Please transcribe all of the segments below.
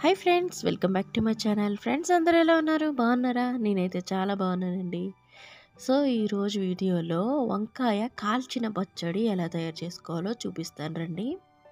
hi friends welcome back to my channel friends అందరూ ఎలా ఉన్నారు బాగున్నారా నేనైతే చాలా బాగున్నానండి సో ఈరోజు వీడియోలో వంకాయ కాల్చిన పచ్చడి ఎలా తయారు చేసుకోవాలో చూపిస్తాను రండి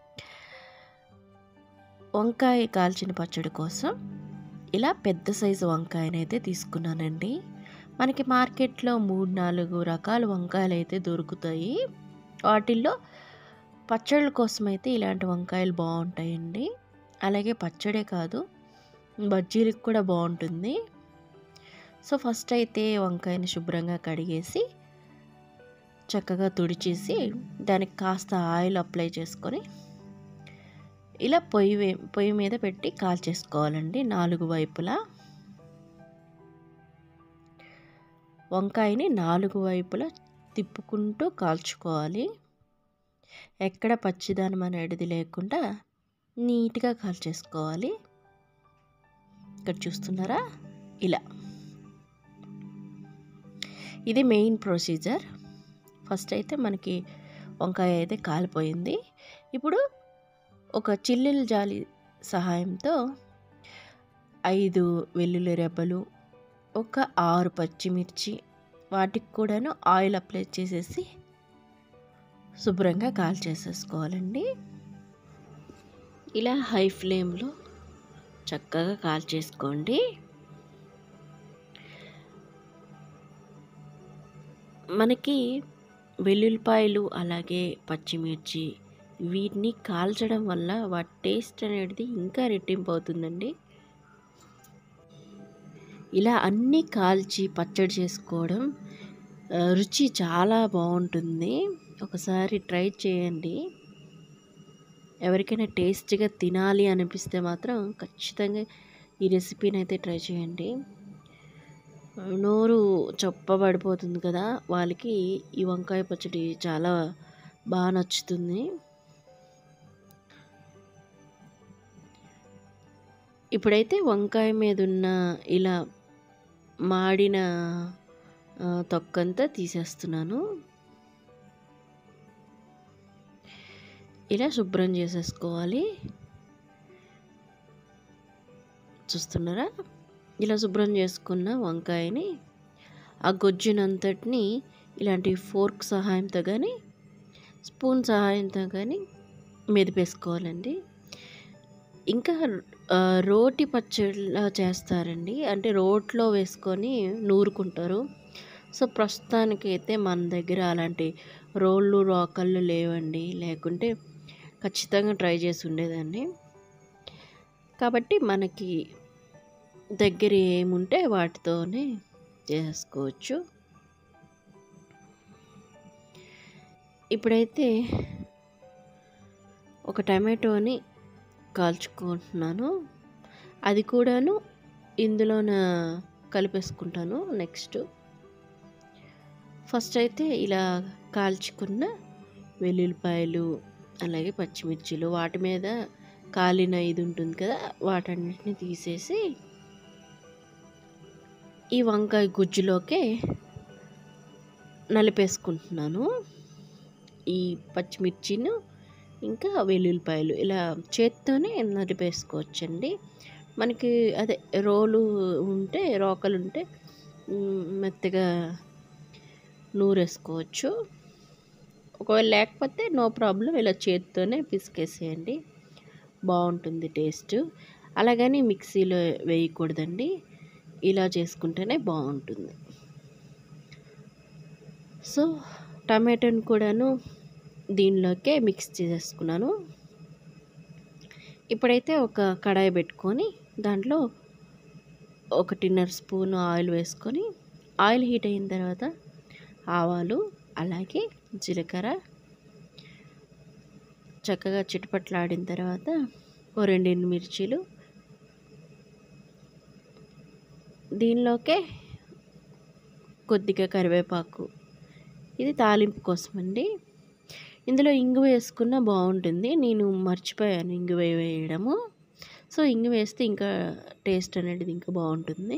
వంకాయ కాల్చిన పచ్చడి కోసం ఇలా పెద్ద సైజు వంకాయనైతే తీసుకున్నానండి మనకి మార్కెట్లో మూడు నాలుగు రకాల వంకాయలు అయితే దొరుకుతాయి వాటిల్లో పచ్చళ్ళ కోసం అయితే ఇలాంటి వంకాయలు బాగుంటాయండి అలాగే పచ్చడే కాదు బజ్జీలకు కూడా బాగుంటుంది సో ఫస్ట్ అయితే వంకాయని శుభ్రంగా కడిగేసి చక్కగా తుడిచేసి దానికి కాస్త ఆయిల్ అప్లై చేసుకొని ఇలా పొయ్యి వే పొయ్యి మీద పెట్టి కాల్చేసుకోవాలండి నాలుగు వైపులా వంకాయని నాలుగు వైపులా తిప్పుకుంటూ కాల్చుకోవాలి ఎక్కడ పచ్చిదనం అనేది లేకుండా నీట్గా కాల్చేసుకోవాలి ఇక్కడ చూస్తున్నారా ఇలా ఇది మెయిన్ ప్రొసీజర్ ఫస్ట్ అయితే మనకి వంకాయ అయితే కాలిపోయింది ఇప్పుడు ఒక చిల్లుల జాలి సహాయంతో ఐదు వెల్లుల్లి రెబ్బలు ఒక ఆరు పచ్చిమిర్చి వాటికి కూడాను ఆయిల్ అప్లై చేసేసి శుభ్రంగా కాల్చేసేసుకోవాలండి ఇలా హై ఫ్లేమ్లో చక్కగా కాల్చేసుకోండి మనకి వెల్లుల్లిపాయలు అలాగే పచ్చిమిర్చి వీటిని కాల్చడం వల్ల వాటి టేస్ట్ అనేది ఇంకా రెట్టింపు అవుతుందండి ఇలా అన్నీ కాల్చి పచ్చడి చేసుకోవడం రుచి చాలా బాగుంటుంది ఒకసారి ట్రై చేయండి ఎవరికైనా టేస్ట్గా తినాలి అనిపిస్తే మాత్రం ఖచ్చితంగా ఈ రెసిపీని అయితే ట్రై చేయండి నోరు చప్పబడిపోతుంది కదా వాళ్ళకి ఈ వంకాయ పచ్చడి చాలా బాగా నచ్చుతుంది ఇప్పుడైతే వంకాయ మీద ఉన్న ఇలా మాడిన తొక్కంతా తీసేస్తున్నాను ఇలా శుభ్రం చేసేసుకోవాలి చూస్తున్నారా ఇలా శుభ్రం చేసుకున్న వంకాయని ఆ గొజ్జునంతటిని ఇలాంటి ఫోర్క్ సహాయంతో కానీ స్పూన్ సహాయంతో కానీ మెదిపేసుకోవాలండి ఇంకా రోటి పచ్చడిలా చేస్తారండి అంటే రోట్లో వేసుకొని నూరుకుంటారు సో ప్రస్తుతానికి అయితే మన దగ్గర అలాంటి రోళ్ళు రోకళ్ళు లేవండి లేకుంటే ఖచ్చితంగా ట్రై చేసి ఉండేదాన్ని కాబట్టి మనకి దగ్గర ఏముంటే వాటితోనే చేసుకోవచ్చు ఇప్పుడైతే ఒక టమాటోని కాల్చుకుంటున్నాను అది కూడాను ఇందులోన కలిపేసుకుంటాను నెక్స్ట్ ఫస్ట్ అయితే ఇలా కాల్చుకున్న వెల్లుల్లిపాయలు అలాగే పచ్చిమిర్చిలు వాటి మీద కాలిన ఇది ఉంటుంది కదా వాటన్నిటిని తీసేసి ఈ వంకాయ గుజ్జులోకే నలిపేసుకుంటున్నాను ఈ పచ్చిమిర్చిను ఇంకా వెల్లుల్లిపాయలు ఇలా చేత్తోనే నలిపేసుకోవచ్చండి మనకి అదే రోలు ఉంటే రోకలు ఉంటే మెత్తగా నూరేసుకోవచ్చు ఒకవేళ లేకపోతే నో ప్రాబ్లం ఇలా చేతితోనే పిసికేసేయండి బాగుంటుంది టేస్ట్ అలాగని మిక్సీలో వేయకూడదండి ఇలా చేసుకుంటేనే బాగుంటుంది సో టమాటోని కూడాను దీనిలోకే మిక్స్ చేసేసుకున్నాను ఇప్పుడైతే ఒక కడాయి పెట్టుకొని దాంట్లో ఒకటిన్నర స్పూన్ ఆయిల్ వేసుకొని ఆయిల్ హీట్ అయిన తర్వాత ఆవాలు అలాగే జీలకర్ర చక్కగా చిటపట్లాడిన తర్వాత ఓ రెండు మిర్చీలు దీనిలోకే కొద్దిగా కరివేపాకు ఇది తాలింపు కోసం అండి ఇందులో ఇంగు వేసుకున్న బాగుంటుంది నేను మర్చిపోయాను ఇంగు వేయడము సో ఇంగు వేస్తే ఇంకా టేస్ట్ అనేది ఇంకా బాగుంటుంది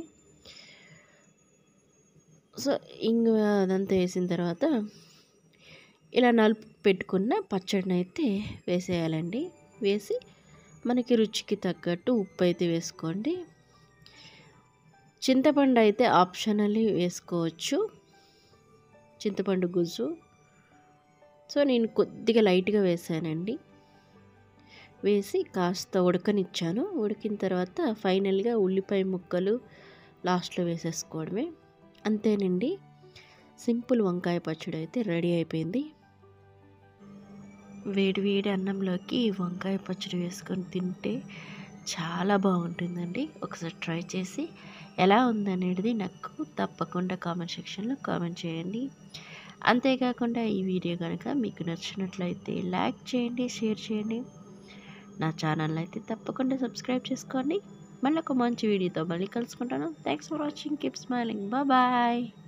సో ఇంగు అదంతా వేసిన తర్వాత ఇలా నలుపు పెట్టుకున్న పచ్చడిని అయితే వేసేయాలండి వేసి మనకి రుచికి తగ్గట్టు ఉప్పు అయితే వేసుకోండి చింతపండు అయితే ఆప్షనల్లీ వేసుకోవచ్చు చింతపండు గుజ్జు సో నేను కొద్దిగా లైట్గా వేసానండి వేసి కాస్త ఉడకనిచ్చాను ఉడికిన తర్వాత ఫైనల్గా ఉల్లిపాయ ముక్కలు లాస్ట్లో వేసేసుకోవడమే అంతేనండి సింపుల్ వంకాయ పచ్చడి అయితే రెడీ అయిపోయింది వేడి వేడి అన్నంలోకి వంకాయ పచ్చడి వేసుకొని తింటే చాలా బాగుంటుందండి ఒకసారి ట్రై చేసి ఎలా ఉందనేది నాకు తప్పకుండా కామెంట్ సెక్షన్లో కామెంట్ చేయండి అంతేకాకుండా ఈ వీడియో కనుక మీకు నచ్చినట్లయితే లైక్ చేయండి షేర్ చేయండి నా ఛానల్ అయితే తప్పకుండా సబ్స్క్రైబ్ చేసుకోండి మళ్ళీ ఒక మంచి వీడియోతో మళ్ళీ కలుసుకుంటాను thanks for watching keep smiling bye